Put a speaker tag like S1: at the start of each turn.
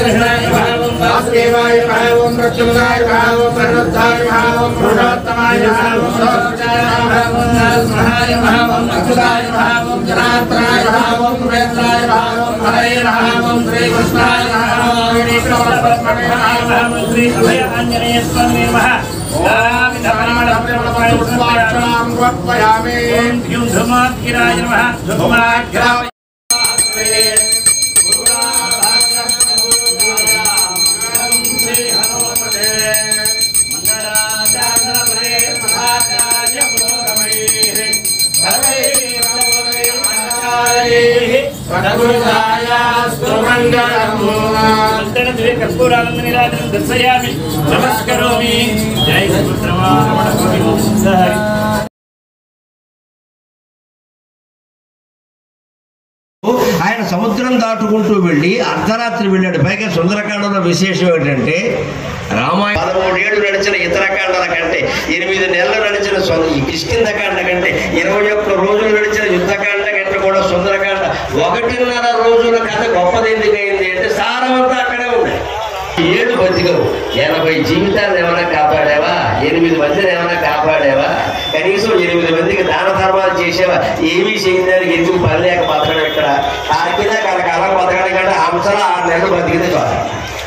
S1: కృష్ణాయ భావం వాసుదేవాయ భావం ప్రత్యుమ్నాయ భావం పరవత్తాయ భావం పురుషోత్తమాయ భావం సోమచాయ భావం నరసింహాయ భావం అచ్యుతాయ భావం జనార్దనాయ భావం సురేంద్రాయ భావం హరే భావం శ్రీకృష్ణాయ భావం శ్రీకృష్ణాయ భావం శ్రీ అభయ ఆంజనేయ స్వామి నమః పుష్పాక్షరాం సమర్పయామి ధూమాగ్రాయ నమః ధూమాగ్రాయ దర్శయామి నమస్కరోమి జై సుబ్రహ్మణ్య
S2: ఆయన సముద్రం దాటుకుంటూ వెళ్ళి అర్ధరాత్రి వెళ్ళాడు పైగా సుందరకాండలో విశేషం ఏంటంటే రామాయణ పదమూడేళ్లు నడిచిన ఇతర కాండాల కంటే ఎనిమిది నెలలు నడిచిన సొ- ఈ కిష్కిందకాండ కంటే ఇరవై ఒక్క రోజులు నడిచిన యుద్ధకాండ కంటే కూడా సుందరకాండ ఒకటిన్నర రోజుల కథ గొప్పది ఎందుకు అయింది అంటే సారమంతా అక్కడే ఉంది ఏడు బతికవు ఎనభై జీవితాలను ఏమైనా కాపాడావా ఎనిమిది మందిని ఏమైనా కాపాడావా కనీసం ఎనిమిది మందికి దాన ధర్మాలు చేసావా ఏమీ చేయడానికి ఎందుకు పని లేక బతకడం ఇక్కడ ఆకినా కలకాలం బతకడం కంటే అంశాలు ఆరు నెలలు బతికితే చాలు